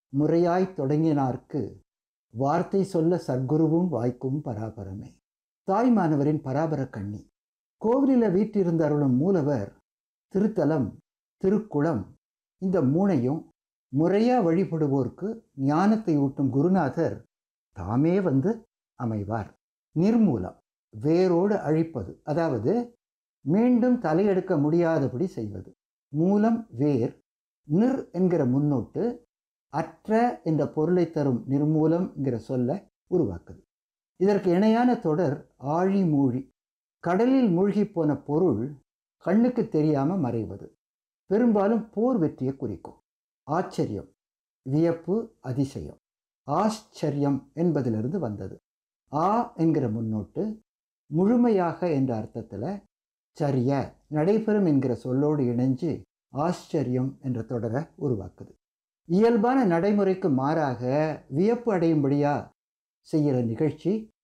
முறையாய் தொடங்கினார்க்கு வார்த்தை சொல்ல சர்க்குருவும் வாய்க்கும் பராபரமே தாய்மானவரின் பராபர கண்ணி கோவிலில் வீற்றிருந்த அருளும் மூலவர் திருத்தலம் திருக்குளம் இந்த மூணையும் முறையாக வழிபடுவோர்க்கு ஞானத்தை ஊட்டும் குருநாதர் தாமே வந்து அமைவார் நிர்மூலம் வேரோடு அழிப்பது அதாவது மீண்டும் தலையெடுக்க முடியாதபடி செய்வது மூலம் வேர் நிர் என்கிற முன்னோட்டு அற்ற என்ற பொருளை தரும் நிர்மூலம் என்கிற சொல்ல உருவாக்குது இதற்கு இணையான தொடர் ஆழி மூழ்கி கடலில் மூழ்கி போன பொருள் கண்ணுக்கு தெரியாமல் மறைவது பெரும்பாலும் போர் வெற்றியை குறிக்கும் ஆச்சரியம் வியப்பு அதிசயம் ஆச்சரியம் என்பதிலிருந்து வந்தது ஆ என்கிற முன்னோட்டு முழுமையாக என்ற அர்த்தத்தில் சரிய நடைபெறும் என்கிற சொல்லோடு இணைஞ்சு ஆச்சரியம் என்ற தொடரை உருவாக்குது இயல்பான நடைமுறைக்கு மாறாக வியப்பு அடையும்படியா செய்கிற நிகழ்ச்சி